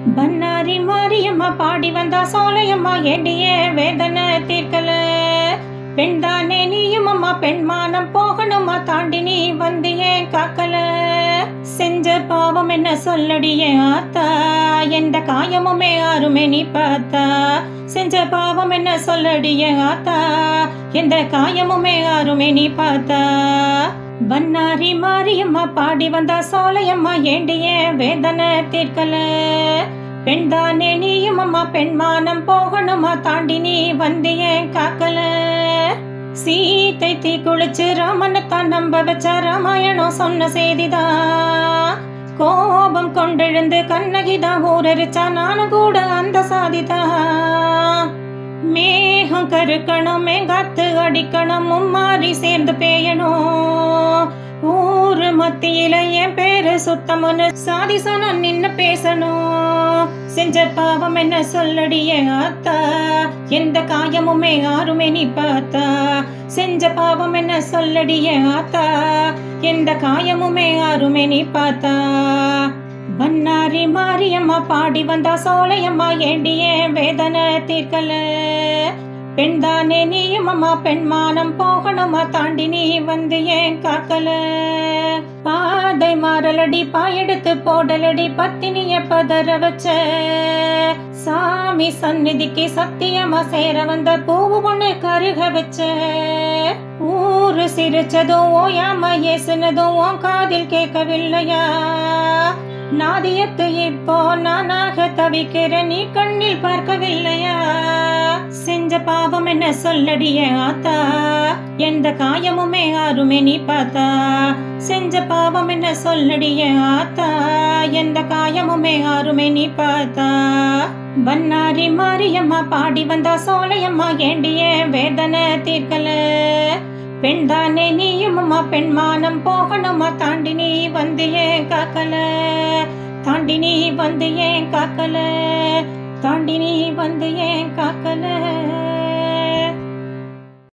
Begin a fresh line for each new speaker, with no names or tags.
பண்ணாரி மாரியம்மா பாடி வந்தா சோலையம்மா ஏண்டிய வேதனை தீர்க்கல பெண் தானே நீயும் அம்மா பெண்மானம் போகணுமா தாண்டி நீ வந்து ஏன் காக்கல செஞ்ச பாவம் என்ன சொல்லடியே ஆத்தா எந்த காயமுமே யாருமே நீ பார்த்தா செஞ்ச பாவம் என்ன சொல்லடியே ஆத்தா எந்த காயமுமே யாருமே நீ பார்த்தா பண்ணாரி மாரியம்மா பாடி வந்தா சோலையம்மா ஏண்டிய வேதனை தீர்க்கல பெண் தானே நீயும் அம்மா பெண்மானம் போகணுமா தாண்டி நீ வந்து ஏன் காக்கல சீத்தை தீ குளிச்சு ராமனை தான் நம்ப வச்ச ராமாயணம் சொன்ன செய்திதான் கோபம் கொண்டெழுந்து கண்ணகிதான் ஊரரிச்சா நானும் கூட அந்த சாதிதான் மேகம் கருக்கணும் மேங்காத்து அடிக்கணும் மும்மாறி சேர்ந்து பேயணும் ஊரு மத்தியில என் பேரு சுத்தமுன்னு சாதி சனம் நின்னு பேசணும் செஞ்ச பாவம் என்ன சொல்லடியே ஆத்தா எந்த காயமுமே யாருமே நீ பார்த்தா செஞ்ச பாவம் என்ன சொல்லடியே ஆத்தா எந்த காயமுமே யாருமே நீ பார்த்தா பண்ணாரி மாரியம்மா பாடி வந்தா சோலையம்மா ஏண்டியே வேதனை தீர்க்கல பெண் தானே நீயும் அம்மா பெண்மானம் போகணுமா தாண்டி நீ வந்து ஏன் காக்கல பாதை மாறலடி பாயெடுத்து போடலடி பத்தினிய பதற வச்ச சாமி சந்நிதிக்கு சத்தியமா சேர வந்த பூவு ஒண்ணு கருக வச்ச ஊரு சிரிச்சதும் ஓயாம ஏசுனதும் உன் காதில் கேட்கவில்லையா நாதியத்து இப்போ நானாக தவிக்கிற நீ கண்ணில் பார்க்கவில்லையா செஞ்ச பாவம் என்ன சொல்லடிய ஆத்தா எந்த காயமுமே யாருமே நீ பார்த்தா செஞ்ச பாவம் என்ன சொல்லடிய ஆத்தா எந்த காயமுமே யாருமே நீ பார்த்தா பண்ணாரி மாரியம்மா பாடி வந்தா சோலையம்மா ஏண்டிய வேதனை தீர்க்கல பெண் தானே நீயும் அம்மா பெண்மானம் போகணுமா தாண்டி நீ வந்து ஏன் காக்கல தாண்டி நீ வந்து ஏன் காக்கல தாண்டி நீ வந்து ஏன் காக்கல